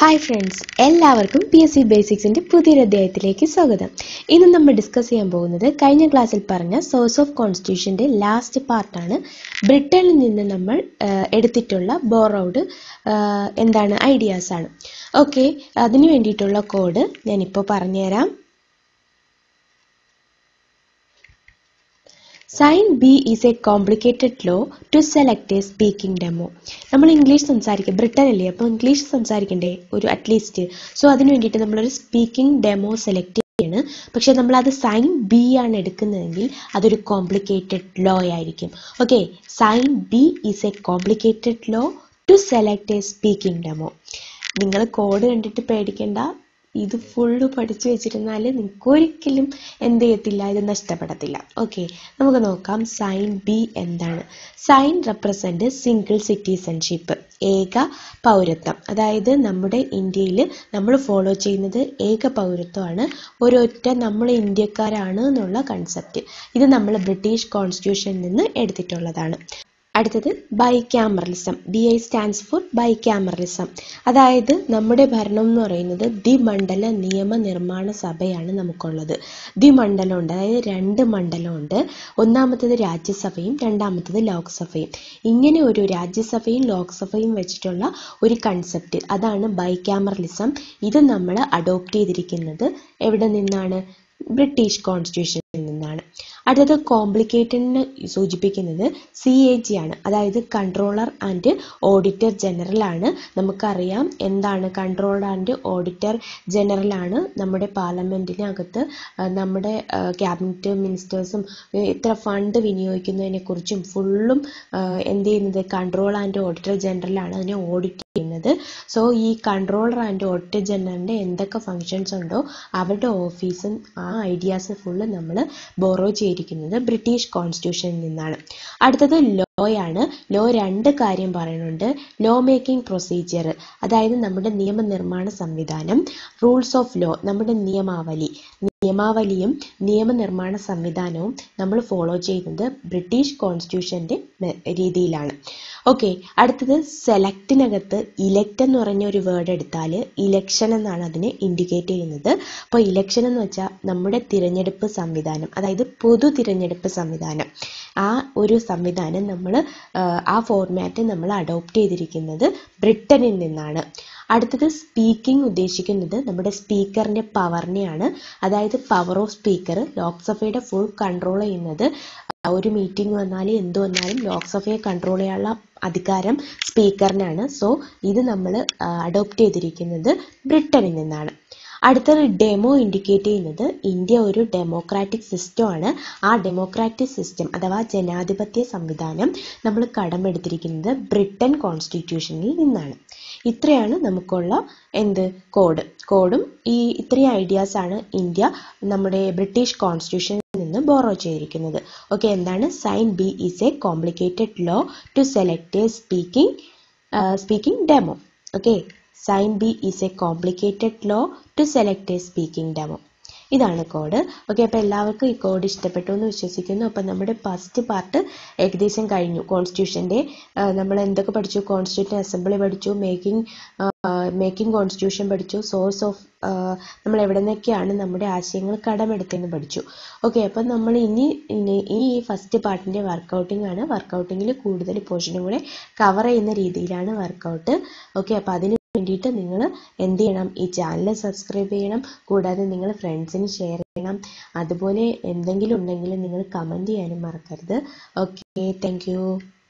hi friends എല്ലാവർക്കും P S C ബേസിക്സിൻ്റെ പുതിയൊരു അധ്യായത്തിലേക്ക് സ്വാഗതം ഇന്ന് നമ്മൾ ഡിസ്കസ് ചെയ്യാൻ പോകുന്നത് കഴിഞ്ഞ ക്ലാസ്സിൽ പറഞ്ഞ സോഴ്സ് ഓഫ് കോൺസ്റ്റിറ്റ്യൂഷൻ്റെ ലാസ്റ്റ് പാർട്ടാണ് ബ്രിട്ടനിൽ നിന്ന് നമ്മൾ ആ, എടുത്തിട്ടുള്ള ബോറോഡ് എന്താണ് ഐഡിയാസ് ആണ് ഓക്കെ അതിനു വേണ്ടിയിട്ടുള്ള കോഡ് ഞാനിപ്പോൾ പറഞ്ഞുതരാം sign B is a complicated law to select a speaking demo നമ്മൾ ഇംഗ്ലീഷ് സംസാരിക്കും ബ്രിട്ടൻ അല്ലേ അപ്പോൾ ഇംഗ്ലീഷ് സംസാരിക്കണ്ടേ ഒരു അറ്റ്ലീസ്റ്റ് സോ അതിന് വേണ്ടിയിട്ട് നമ്മളൊരു സ്പീക്കിംഗ് ഡെമോ സെലക്ട് ചെയ്യാണ് പക്ഷെ നമ്മൾ അത് സൈൻ ബി ആണ് എടുക്കുന്നതെങ്കിൽ അതൊരു കോംപ്ലിക്കേറ്റഡ് ലോ ആയിരിക്കും okay sign B is a complicated law to select a speaking demo നിങ്ങൾ കോഡ് കണ്ടിട്ട് പേടിക്കേണ്ട ഇത് ഫുള്ള് പഠിച്ചു വെച്ചിരുന്നാൽ നിങ്ങൾക്ക് ഒരിക്കലും എന്ത് ചെയ്യത്തില്ല ഇത് നഷ്ടപ്പെടത്തില്ല ഓക്കെ നമുക്ക് നോക്കാം സൈൻ ബി എന്താണ് സൈൻ റെപ്രസെന്റ് സിംഗിൾ സിറ്റിസൺഷിപ്പ് ഏക പൗരത്വം അതായത് നമ്മുടെ ഇന്ത്യയിൽ നമ്മൾ ഫോളോ ചെയ്യുന്നത് ഏക പൗരത്വമാണ് ഒരൊറ്റ നമ്മൾ ഇന്ത്യക്കാരാണ് എന്നുള്ള കൺസെപ്റ്റ് ഇത് നമ്മൾ ബ്രിട്ടീഷ് കോൺസ്റ്റിറ്റ്യൂഷനിൽ നിന്ന് എടുത്തിട്ടുള്ളതാണ് അടുത്തത് bicameralism B I stands for bicameralism അതായത് നമ്മുടെ ഭരണം എന്ന് പറയുന്നത് ദ്വിമണ്ഡല നിയമനിർമ്മാണ സഭയാണ് നമുക്കുള്ളത് ദ്വിമണ്ഡലം ഉണ്ട് അതായത് രണ്ട് മണ്ഡലമുണ്ട് ഒന്നാമത്തേത് രാജ്യസഭയും രണ്ടാമത്തേത് ലോക്സഭയും ഇങ്ങനെ ഒരു രാജ്യസഭയും ലോക്സഭയും വെച്ചിട്ടുള്ള ഒരു കൺസെപ്റ്റ് അതാണ് ബൈക്യാമറലിസം ഇത് നമ്മൾ അഡോപ്റ്റ് ചെയ്തിരിക്കുന്നത് എവിടെ നിന്നാണ് ബ്രിട്ടീഷ് കോൺസ്റ്റിറ്റ്യൂഷനിൽ നിന്നാണ് അടുത്തത് കോംപ്ലിക്കേറ്റഡിനെ സൂചിപ്പിക്കുന്നത് സി എ ജി ആണ് അതായത് കൺട്രോളർ ആൻഡ് ഓഡിറ്റർ ജനറൽ ആണ് നമുക്കറിയാം എന്താണ് കൺട്രോളർ ആൻഡ് ഓഡിറ്റർ ജനറൽ ആണ് നമ്മുടെ പാർലമെന്റിനകത്ത് ആ, നമ്മുടെ ക്യാബിനറ്റ് മിനിസ്റ്റേഴ്സും എത്ര ഫണ്ട് വിനിയോഗിക്കുന്നതിനെ കുറിച്ചും ഫുള്ളും എന്ത് ചെയ്യുന്നത് കൺട്രോൾ ആൻഡ് ഓഡിറ്റർ ജനറൽ ആണ് അതിനെ ഓഡിറ്റ് ചെയ്യുന്നത് സോ ഈ കൺട്രോളർ ആൻഡ് ഓഡിറ്റർ ജനറലിന്റെ എന്തൊക്കെ ഫങ്ഷൻസ് ഉണ്ടോ അവരുടെ ഓഫീസും ആ ഐഡിയാസ് ഫുള്ള് നമ്മൾ ബോറോ ചെയ്തിരിക്കുന്നത് ബ്രിട്ടീഷ് കോൺസ്റ്റിറ്റ്യൂഷനിൽ നിന്നാണ് അടുത്തത് ലോ ആണ് ലോ രണ്ട് കാര്യം പറയുന്നുണ്ട് ലോ മേക്കിംഗ് പ്രൊസീജിയർ അതായത് നമ്മുടെ നിയമനിർമ്മാണ സംവിധാനം റൂൾസ് ഓഫ് ലോ നമ്മുടെ നിയമാവലി നിയമാവലിയും നിയമനിർമ്മാണ സംവിധാനവും നമ്മൾ ഫോളോ ചെയ്യുന്നത് ബ്രിട്ടീഷ് കോൺസ്റ്റിറ്റ്യൂഷന്റെ മെ- രീതിയിലാണ് ഓക്കെ അടുത്തത് സെലക്റ്റിനകത്ത് ഇലക്ട് എന്ന് പറഞ്ഞ ഒരു വേർഡ് എടുത്താൽ ഇലക്ഷൻ എന്നാണ് അതിനെ ഇൻഡിക്കേറ്റ് ചെയ്യുന്നത് അപ്പോൾ ഇലക്ഷൻ എന്ന് വെച്ചാൽ നമ്മുടെ തിരഞ്ഞെടുപ്പ് സംവിധാനം അതായത് പൊതു തിരഞ്ഞെടുപ്പ് സംവിധാനം ആ ഒരു സംവിധാനം നമ്മൾ ആ ഫോർമാറ്റ് നമ്മൾ അഡോപ്റ്റ് ചെയ്തിരിക്കുന്നത് ബ്രിട്ടനിൽ നിന്നാണ് അടുത്തത് സ്പീക്കിംഗ് ഉദ്ദേശിക്കുന്നത് നമ്മുടെ സ്പീക്കറിന്റെ പവറിനെയാണ് അതായത് പവർ ഓഫ് സ്പീക്കർ ലോക്സഭയുടെ ഫുൾ കൺട്രോൾ ചെയ്യുന്നത് ഒരു മീറ്റിംഗ് വന്നാൽ എന്ത് വന്നാലും ലോക്സഭയെ കൺട്രോൾ ചെയ്യാനുള്ള അധികാരം സ്പീക്കറിനാണ് സോ ഇത് നമ്മൾ അഡോപ്റ്റ് ചെയ്തിരിക്കുന്നത് ബ്രിട്ടനിൽ നിന്നാണ് അടുത്തത് ഡെമോ ഇൻഡിക്കേറ്റ് ചെയ്യുന്നത് ഇന്ത്യ ഒരു ഡെമോക്രാറ്റിക് സിസ്റ്റമാണ് ആ ഡെമോക്രാറ്റിക് സിസ്റ്റം അഥവാ ജനാധിപത്യ സംവിധാനം നമ്മൾ കടമെടുത്തിരിക്കുന്നത് ബ്രിട്ടൻ കോൺസ്റ്റിറ്റ്യൂഷനിൽ നിന്നാണ് ഇത്രയാണ് നമുക്കുള്ള എന്ത് കോഡ് കോഡും ഈ ഇത്രയും ഐഡിയാസ് ആണ് ഇന്ത്യ നമ്മുടെ ബ്രിട്ടീഷ് കോൺസ്റ്റിറ്റ്യൂഷനിൽ നിന്ന് ബോറോ ചെയ്തിരിക്കുന്നത് ഓക്കെ എന്താണ് sign B is a complicated law to select a speaking speaking demo okay sign B is a complicated law to select a speaking demo ഇതാണ് കോഡ് ഓക്കെ അപ്പോൾ എല്ലാവർക്കും ഈ code ഇഷ്ടപ്പെട്ടു എന്ന് വിശ്വസിക്കുന്നു അപ്പം നമ്മുടെ ഫസ്റ്റ് പാർട്ട് ഏകദേശം കഴിഞ്ഞു കോൺസ്റ്റിറ്റ്യൂഷൻ്റെ നമ്മൾ എന്തൊക്കെ പഠിച്ചു കോൺസ്റ്റിറ്റ്യൂഷൻ അസംബ്ലി പഠിച്ചു മേക്കിംഗ് മേക്കിംഗ് കോൺസ്റ്റിറ്റ്യൂഷൻ പഠിച്ചു സോഴ്സ് ഓഫ് നമ്മൾ എവിടെ നിന്നൊക്കെയാണ് നമ്മുടെ ആശയങ്ങൾ കടമെടുത്തതെന്ന് പഠിച്ചു ഓക്കെ അപ്പം നമ്മൾ ഇനി ഇനി ഇനി ഈ ഫസ്റ്റ് പാർട്ടിൻ്റെ വർക്കൗട്ടിംഗ് ആണ് വർക്കൗട്ടിങ്ങിൽ കൂടുതൽ പോർഷനും കൂടെ കവർ ചെയ്യുന്ന രീതിയിലാണ് വർക്കൗട്ട് ഓക്കെ അപ്പോൾ അതിന് വേണ്ടിയിട്ട് നിങ്ങൾ എന്ത് ചെയ്യണം ഈ ചാനൽ സബ്സ്ക്രൈബ് ചെയ്യണം കൂടാതെ നിങ്ങൾ ഫ്രണ്ട്സിന് ഷെയർ ചെയ്യണം അതുപോലെ എന്തെങ്കിലും ഉണ്ടെങ്കിൽ നിങ്ങൾ കമൻറ്റ് ചെയ്യാനും മറക്കരുത് ഓക്കെ താങ്ക്